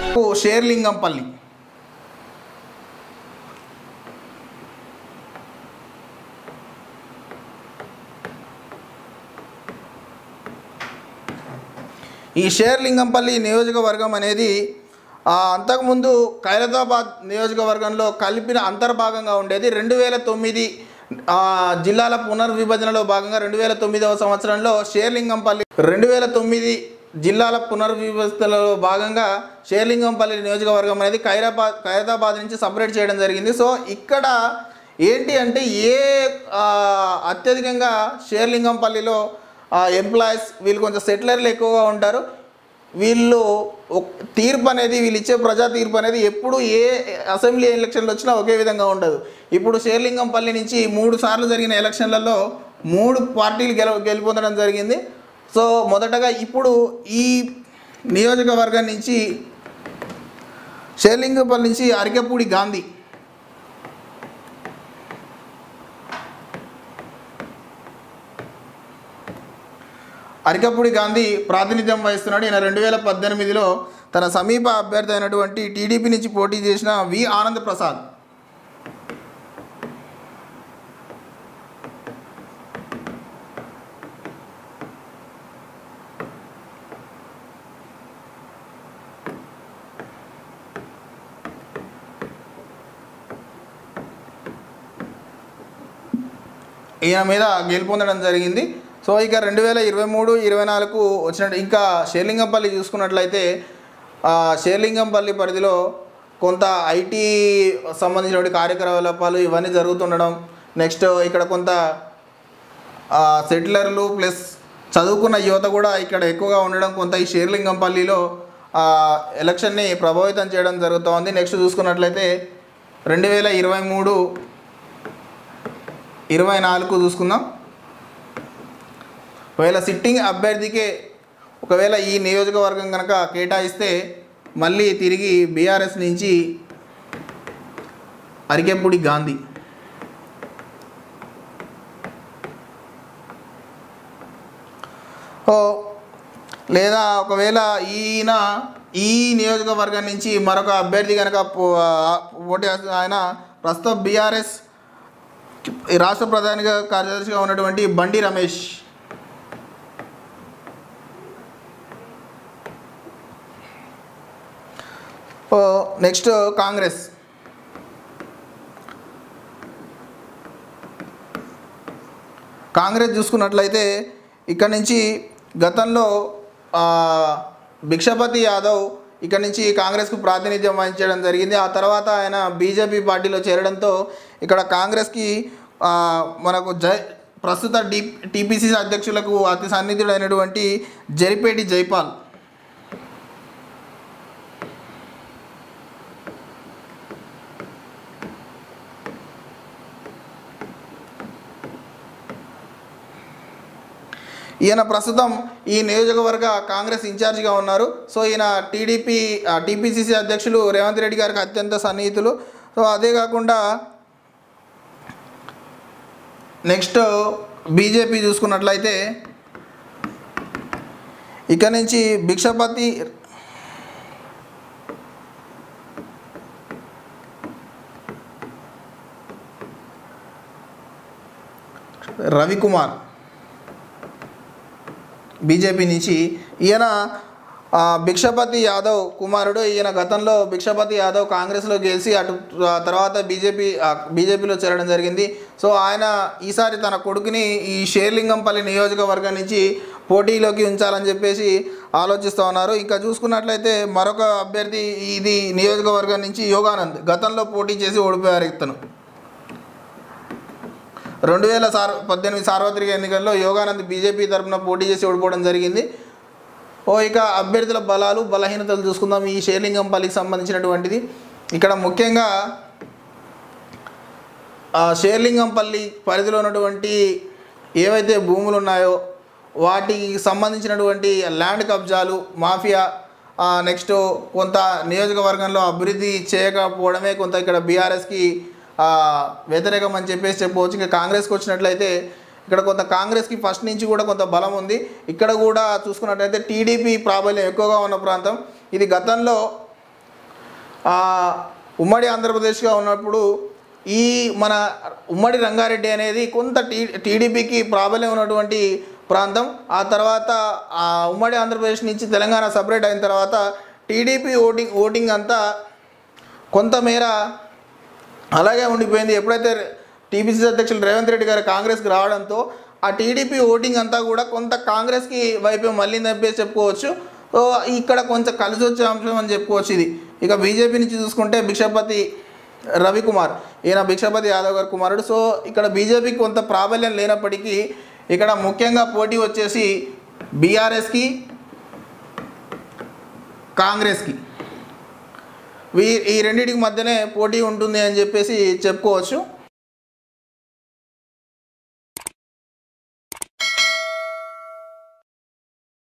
షేర్లింగంపల్లి ఈ షేర్లింగంపల్లి నియోజకవర్గం అనేది ఆ, అంతకుముందు ఖైరతాబాద్ నియోజకవర్గంలో కలిపిన అంతర్భాగంగా ఉండేది రెండు వేల తొమ్మిది ఆ, జిల్లాల పునర్విభజనలో భాగంగా రెండు వేల తొమ్మిదవ సంవత్సరంలో షేర్లింగంపల్లి రెండు వేల తొమ్మిది జిల్లాల పునర్విభజనలో భాగంగా షేర్లింగంపల్లి నియోజకవర్గం అనేది ఖైరాబాద్ ఖైరతాబాద్ నుంచి సపరేట్ చేయడం జరిగింది సో ఇక్కడ ఏంటి అంటే ఏ ఆ, అత్యధికంగా షేర్లింగంపల్లిలో ఎంప్లాయీస్ వీళ్ళు కొంచెం సెటిలర్లు ఎక్కువగా ఉంటారు వీళ్ళు ఒక- తీర్పు అనేది వీళ్ళు ఇచ్చే ప్రజా తీర్పు అనేది ఎప్పుడు ఏ అసెంబ్లీ ఎలక్షన్లు వచ్చినా ఒకే విధంగా ఉండదు ఇప్పుడు షేర్లింగంపల్లి నుంచి మూడు సార్లు జరిగిన ఎలక్షన్లలో మూడు పార్టీలు గెల గెలుపొందడం జరిగింది సో మొదటగా ఇప్పుడు ఈ నియోజకవర్గం నుంచి షేర్లింగంపల్లి నుంచి అరికెపూడి గాంధీ అరికపూడి గాంధీ ప్రాతినిధ్యం వహిస్తున్నాడు ఈయన రెండు వేల పద్దెనిమిదిలో తన సమీప అభ్యర్థి అయినటువంటి టీడీపీ నుంచి పోటీ చేసిన వి ఆనంద్ ప్రసాద్ ఈయన మీద గెలుపొందడం జరిగింది సో ఇక రెండు వేల ఇరవై మూడు ఇరవై నాలుగు వచ్చినట్టు ఇంకా షేర్లింగంపల్లి చూసుకున్నట్లయితే ఆ, షేర్లింగంపల్లి పరిధిలో కొంత ఐటీ సంబంధించినటువంటి కార్యకలాపాలు ఇవన్నీ జరుగుతుండడం నెక్స్ట్ ఇక్కడ కొంత ఆ, సెటిలర్లు ప్లస్ చదువుకున్న యువత కూడా ఇక్కడ ఎక్కువగా ఉండడం కొంత ఈ షేర్లింగంపల్లిలో ఆ, ఎలక్షన్ని ప్రభావితం చేయడం జరుగుతోంది నెక్స్ట్ చూసుకున్నట్లయితే రెండు వేల ఇరవై మూడు ఇరవై నాలుగు చూసుకుందాం ఒకవేళ సిట్టింగ్ అభ్యర్థికే ఒకవేళ ఈ నియోజకవర్గం కనుక కేటాయిస్తే మళ్ళీ తిరిగి బీఆర్ఎస్ నుంచి అరికెప్పుడి గాంధీ ఓ లేదా ఒకవేళ ఈయన ఈ నియోజకవర్గం నుంచి మరొక అభ్యర్థి కనుక పో- పోటీ చేస్తే ఆయన ప్రస్తుతం బీఆర్ఎస్ ఈ రాష్ట్ర ప్రధాన కార్యదర్శిగా ఉన్నటువంటి బండి రమేష్ ఓ నెక్స్ట్ కాంగ్రెస్ కాంగ్రెస్ చూసుకున్నట్లయితే ఇక్కడ నుంచి గతంలో ఆ, భిక్షపతి యాదవ్ ఇక్కడ నుంచి కాంగ్రెస్కు ప్రాతినిధ్యం వహించడం జరిగింది ఆ తర్వాత ఆయన బీజేపీ పార్టీలో చేరడంతో ఇక్కడ కాంగ్రెస్కి ఆ, మనకు జై ప్రస్తుత డి టీపీసీ అధ్యక్షులకు అతి సన్నిధుడైనటువంటి జరిపేటి జైపాల్ ఈయన ప్రస్తుతం ఈ నియోజకవర్గ కాంగ్రెస్ ఇన్ఛార్జిగా ఉన్నారు సో ఈయన టీడీపీ టీపీసీసీ అధ్యక్షులు రేవంత్ రెడ్డి గారికి అత్యంత సన్నిహితులు సో అదే కాకుండా నెక్స్ట్ బీజేపీ చూసుకున్నట్లయితే ఇక నుంచి భిక్షపతి రవికుమార్ బీజేపీ నుంచి ఈయన ఆ, భిక్షపతి యాదవ్ కుమారుడు ఈయన గతంలో భిక్షపతి యాదవ్ కాంగ్రెస్లో గెలిచి అటు ఆ తర్వాత బీజేపీ ఆ, బీజేపీలో చేరడం జరిగింది సో ఆయన ఈసారి తన కొడుకుని ఈ షేర్లింగంపల్లి నియోజకవర్గం నుంచి పోటీలోకి ఉంచాలని చెప్పేసి ఆలోచిస్తూ ఉన్నారు ఇంకా చూసుకున్నట్లయితే మరొక అభ్యర్థి ఇది నియోజకవర్గం నుంచి యోగానంద్ గతంలో పోటీ చేసి ఓడిపోయారు ఇతను రెండు వేల సార్ పద్దెనిమిది సార్వత్రిక ఎన్నికల్లో యోగానంద్ బీజేపీ తరఫున పోటీ చేసి ఓడిపోవడం జరిగింది ఓ ఇక అభ్యర్థుల బలాలు బలహీనతలు చూసుకుందాం ఈ షేర్లింగంపల్లికి సంబంధించినటువంటిది ఇక్కడ ముఖ్యంగా ఆ షేర్లింగంపల్లి పరిధిలో ఉన్నటువంటి ఏవైతే భూములు ఉన్నాయో వాటికి సంబంధించినటువంటి ల్యాండ్ కబ్జాలు మాఫియా నెక్స్ట్ కొంత నియోజకవర్గంలో అభివృద్ధి చేయకపోవడమే కొంత ఇక్కడ బీఆర్ఎస్కి వ్యతిరేకం అని చెప్పేసి చెప్పవచ్చు ఇంకా కాంగ్రెస్కి వచ్చినట్లయితే ఇక్కడ కొంత కాంగ్రెస్కి ఫస్ట్ నుంచి కూడా కొంత బలం ఉంది ఇక్కడ కూడా చూసుకున్నట్లయితే టీడీపీ ప్రాబల్యం ఎక్కువగా ఉన్న ప్రాంతం ఇది గతంలో ఆ, ఉమ్మడి ఆంధ్రప్రదేశ్గా ఉన్నప్పుడు ఈ మన ఉమ్మడి రంగారెడ్డి అనేది కొంత టీ టీడీపీకి ప్రాబల్యం ఉన్నటువంటి ప్రాంతం ఆ తర్వాత ఆ ఉమ్మడి ఆంధ్రప్రదేశ్ నుంచి తెలంగాణ సపరేట్ అయిన తర్వాత టీడీపీ ఓటింగ్ ఓటింగ్ అంతా కొంతమేర అలాగే ఉండిపోయింది ఎప్పుడైతే టీపీసీ అధ్యక్షులు రేవంత్ రెడ్డి గారు కాంగ్రెస్కి రావడంతో ఆ టీడీపీ ఓటింగ్ అంతా కూడా కొంత కాంగ్రెస్కి వైపు మళ్ళీ చెప్పేసి చెప్పుకోవచ్చు సో ఇక్కడ కొంచెం కలిసి వచ్చే అంశం అని చెప్పుకోవచ్చు ఇది ఇక బీజేపీ నుంచి చూసుకుంటే భిక్షపతి రవికుమార్ ఈయన భిక్షపతి యాదవ్ గారి కుమారుడు సో ఇక్కడ బీజేపీకి కొంత ప్రాబల్యం లేనప్పటికీ ఇక్కడ ముఖ్యంగా పోటీ వచ్చేసి బీఆర్ఎస్కి కాంగ్రెస్కి వీ ఈ రెండింటికి మధ్యనే పోటీ ఉంటుంది అని చెప్పేసి చెప్పుకోవచ్చు